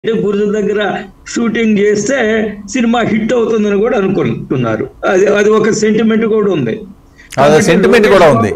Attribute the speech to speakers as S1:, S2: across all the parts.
S1: బురద దగ్గర షూటింగ్ చేస్తే సినిమా హిట్ అవుతుందని కూడా అనుకుంటున్నారు అది అది ఒక సెంటిమెంట్ కూడా ఉంది
S2: అదే sentiment కూడా ఉంది.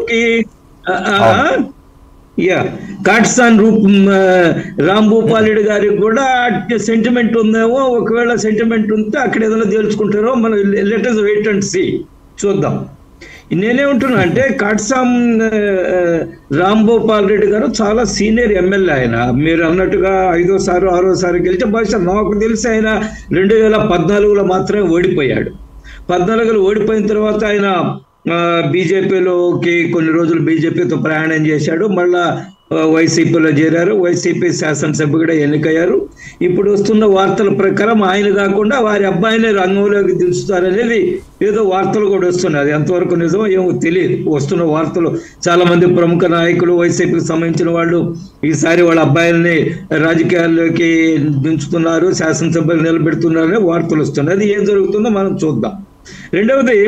S1: యా కాట్సాన్ రూప్ మ్, రామ్ భూపాల్ రెడ్డి గారికి కూడా సెంటిమెంట్ ఉందేమో ఒకవేళ సెంటిమెంట్ ఉంటే అక్కడ ఏదైనా తేల్చుకుంటారో మనం లెటర్స్ వెయిట్ అండ్ సి చూద్దాం నేనేమంటున్నా అంటే కాట్సాం ఆ, రామ్ భూపాల్ రెడ్డి గారు చాలా సీనియర్ ఎమ్మెల్యే ఆయన మీరు అన్నట్టుగా ఐదోసారి ఆరోసారి గెలిచి బహుశా నాకు తెలిసి ఆయన రెండు వేల పద్నాలుగులో మాత్రమే ఓడిపోయాడు పద్నాలుగులో ఓడిపోయిన తర్వాత ఆయన ఆ, బీజేపీలోకి కొన్ని రోజులు బీజేపీతో ప్రయాణం చేశాడు మళ్ళా ఆ, వైసీపీలో చేరారు వైసీపీ శాసనసభ్యుగా ఎన్నికయ్యారు ఇప్పుడు వస్తున్న వార్తల ప్రకారం ఆయన కాకుండా వారి అబ్బాయిని రంగంలోకి దించుతారనేది ఏదో వార్తలు కూడా వస్తున్నాయి అది ఎంతవరకు నిజమో ఏమో తెలియదు వస్తున్న వార్తలు చాలా మంది ప్రముఖ నాయకులు వైసీపీకి సంబంధించిన వాళ్ళు ఈసారి వాళ్ళ అబ్బాయిల్ని రాజకీయాల్లోకి దించుతున్నారు శాసనసభ్యులు నిలబెడుతున్నారనే వార్తలు వస్తున్నాయి అది ఏం జరుగుతుందో మనం చూద్దాం రెండవది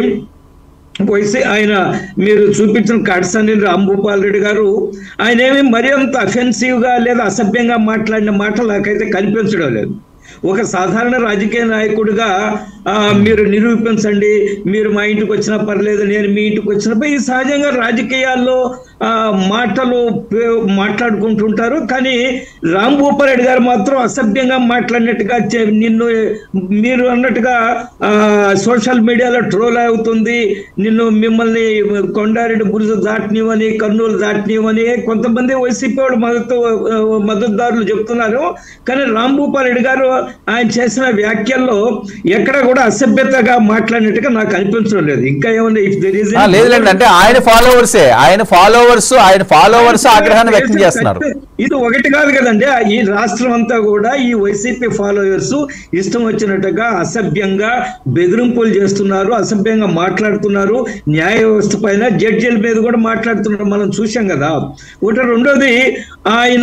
S1: వైసీ ఆయన మీరు చూపించిన కడసని రాంభూపాల్ రెడ్డి గారు ఆయన ఏమి మరి అంత అఫెన్సివ్ గా లేదా అసభ్యంగా మాట్లాడిన మాటలు నాకైతే కనిపించడం లేదు ఒక సాధారణ రాజకీయ నాయకుడిగా ఆ, మీరు నిరూపించండి మీరు మా ఇంటికి వచ్చినా పర్లేదు నేను మీ ఇంటికి వచ్చినప్పుడు ఇది సహజంగా రాజకీయాల్లో ఆ, మాటలు పే- మాట్లాడుకుంటుంటారు కానీ రామ్ భూపాల్ రెడ్డి గారు మాత్రం అసభ్యంగా మాట్లాడినట్టుగా చే- నిన్ను మీరు అన్నట్టుగా ఆ, సోషల్ మీడియాలో ట్రోల్ అవుతుంది నిన్ను మిమ్మల్ని కొండారెడ్డి బురుజు దాటనివని కర్నూలు దాటనివని కొంతమంది వైసీపీ వాళ్ళు మద్దతు ఆ, మద్దతుదారులు చెప్తున్నారు కానీ రామ్ భూపాల్ రెడ్డి గారు ఆయన చేసిన వ్యాఖ్యల్లో ఎక్కడ కూడా అసభ్యతగా మాట్లాడినట్టుగా నాకు అనిపించడం లేదు ఇంకా ఏమన్నా ఇఫ్ దెర్ ఇస్
S2: ఆ, లేదులేండి అంటే ఆయన ఫాలోవర్సే ఆయన ఫాలోవర్స్ ఆయన ఫాలోవర్స్ ఆగ్రహాన్ని వ్యక్తం చేస్తున్నారు
S1: ఇది ఒకటి కాదు కదండి ఈ రాష్ట్రం అంతా కూడా ఈ వైసీపీ ఫాలోయర్స్ ఇష్టం వచ్చినట్టుగా అసభ్యంగా బెదిరింపులు చేస్తున్నారు అసభ్యంగా మాట్లాడుతున్నారు న్యాయ వ్యవస్థ పైన జడ్జీల మీద కూడా మాట్లాడుతున్నారు మనం చూసాం కదా ఒకటి రెండోది ఆయన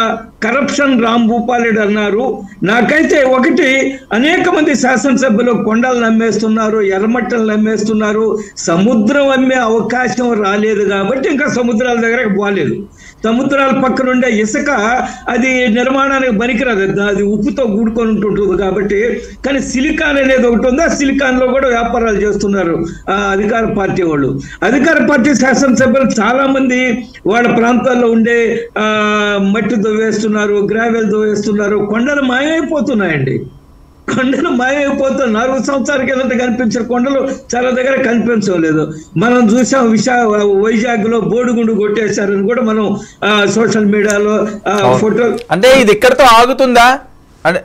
S1: కరప్షన్ రామ్ భూపాల్ రెడ్డి అన్నారు నాకైతే ఒకటి అనేక మంది శాసనసభ్యులు కొండలు నమ్మేస్తున్నారు ఎర్రమట్టలు నమ్మేస్తున్నారు సముద్రం అమ్మే అవకాశం రాలేదు కాబట్టి ఇంకా సముద్రాల దగ్గరకు పోలేదు సముద్రాల పక్కన ఉండే ఇసుక అది నిర్మాణానికి పనికిరాదు అది- అది ఉప్పుతో కూడుకొని ఉంటుంటుంది కాబట్టి కానీ సిలికాన్ అనేది ఒకటి ఉంది ఆ సిలికాన్ లో కూడా వ్యాపారాలు చేస్తున్నారు ఆ అధికార పార్టీ వాళ్ళు అధికార పార్టీ శాసనసభ్యులు చాలా మంది వాళ్ళ ప్రాంతాల్లో ఉండే ఆ మట్టి దవ్వేస్తున్నారు గ్రావెల్ దవ్వేస్తున్నారు కొండలు మాయమైపోతున్నాయండి కొండలు మాయమైపోతున్నారు నాలుగు సంవత్సరాల కిందట కనిపించిన కొండలు చాలా దగ్గర కనిపించడం లేదు మనం చూసాం విశా వైజాగ్ లో బోడిగుండు కొట్టేశారని కూడా మనం ఆ, సోషల్ మీడియాలో ఆ, ఫోటో
S2: అంటే ఇది ఇక్కడతో ఆగుతుందా అంటే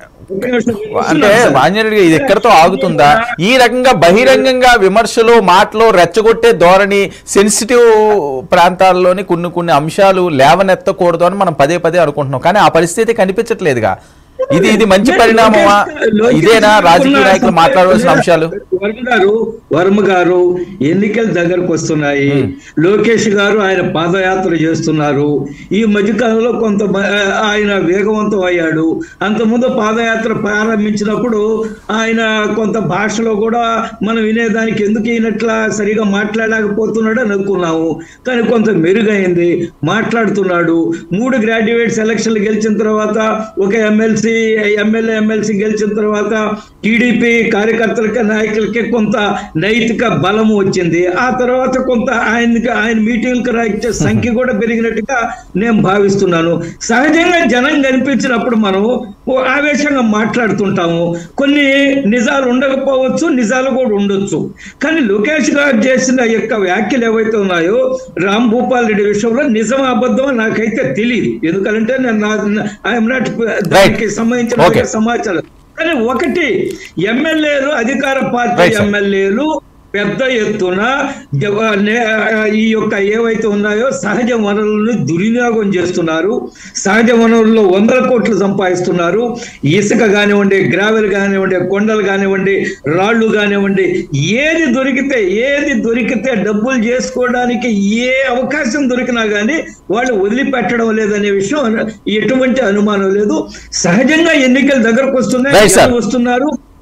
S2: అంటే ఆంజనేయుడు ఇది ఎక్కడితో ఆగుతుందా ఈ రకంగా బహిరంగంగా విమర్శలు మాటలు రెచ్చగొట్టే ధోరణి సెన్సిటివ్ ప్రాంతాల్లోని కొన్ని కొన్ని అంశాలు లేవనెత్తకూడదు అని మనం పదే పదే అనుకుంటున్నాం కానీ ఆ పరిస్థితి కనిపించట్లేదుగా ఇది ఇది మంచి పరిణామమా ఇదేనా రాజకీయ నాయకులు మాట్లాడవలసిన అంశాలు
S1: వర్మ గారు వర్మ గారు ఎన్నికలు దగ్గరకు వస్తున్నాయి లోకేష్ గారు ఆయన పాదయాత్ర చేస్తున్నారు ఈ మధ్యకాలంలో కొంత మ- ఆయన వేగవంతం అయ్యాడు అంతకుముందు పాదయాత్ర ప్రారంభించినప్పుడు ఆయన కొంత భాషలో కూడా మనం వినేదానికి ఎందుకు ఈయనట్లా సరిగా మాట్లాడలేకపోతున్నాడు అని అనుకున్నాము కానీ కొంత మెరుగైంది మాట్లాడుతున్నాడు మూడు గ్రాడ్యుయేట్స్ ఎలక్షన్లు గెలిచిన తర్వాత ఒక ఎమ్మెల్సీ ఎమ్మెల్యే ఎమ్మెల్సీ గెలిచిన తర్వాత టీడీపీ కార్యకర్తలకి నాయకులకి కొంత నైతిక బలం వచ్చింది ఆ తర్వాత కొంత ఆయనకి ఆయన మీటింగ్లకు రాయించే సంఖ్య కూడా పెరిగినట్టుగా నేను భావిస్తున్నాను సహజంగా జనం కనిపించినప్పుడు మనం ఓ ఆవేశంగా మాట్లాడుతుంటాము కొన్ని నిజాలు ఉండకపోవచ్చు నిజాలు కూడా ఉండొచ్చు కానీ లోకేష్ గారు చేసిన యొక్క వ్యాఖ్యలు ఏవైతే ఉన్నాయో రామ్ భూపాల్ రెడ్డి విషయంలో నిజం అబద్ధం నాకైతే తెలియదు ఎందుకంటే నేను ఐఎమ్ నాట్ దానికి సంబంధించిన
S2: Okay.
S1: సమాచారం కానీ ఒకటి ఎమ్మెల్యేలు అధికార పార్టీ
S2: Right, sir.
S1: ఎమ్మెల్యేలు పెద్ద ఎత్తున జవ- నే- ఈ యొక్క ఏవైతే ఉన్నాయో సహజ వనరులను దుర్వినియోగం చేస్తున్నారు సహజ వనరుల్లో వందల కోట్లు సంపాదిస్తున్నారు ఇసుక కానివ్వండి గ్రావెల్ కానివ్వండి కొండలు కానివ్వండి రాళ్ళు కానివ్వండి ఏది దొరికితే ఏది దొరికితే డబ్బులు చేసుకోవడానికి ఏ అవకాశం దొరికినా కానీ వాళ్ళు వదిలిపెట్టడం లేదనే విషయం ఎటువంటి అనుమానం లేదు సహజంగా ఎన్నికలు దగ్గరకు వస్తున్నాయి
S2: Right, sir.
S1: జనం వస్తున్నారు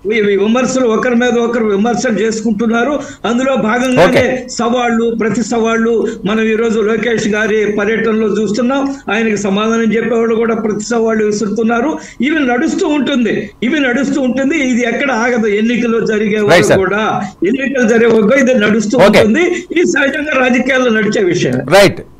S1: ఈ విమర్శలు ఒకరి మీద ఒకరు విమర్శలు చేసుకుంటున్నారు అందులో భాగంగానే సవాళ్ళు ప్రతి సవాళ్ళు మనం ఈ రోజు లోకేష్ గారి పర్యటనలో చూస్తున్నాం ఆయనకి సమాధానం చెప్పేవాళ్ళు కూడా ప్రతి సవాళ్ళు విసురుతున్నారు ఇవి నడుస్తూ ఉంటుంది ఇవి నడుస్తూ ఉంటుంది ఇది ఎక్కడ ఆగదు ఎన్నికలు జరిగే
S2: Right,
S1: వరకు
S2: sir.
S1: కూడా ఎన్నికలు జరిగే వరకు ఇది నడుస్తూ
S2: Okay.
S1: ఉంటుంది ఇది సహజంగా రాజకీయాల్లో నడిచే విషయం
S2: రైట్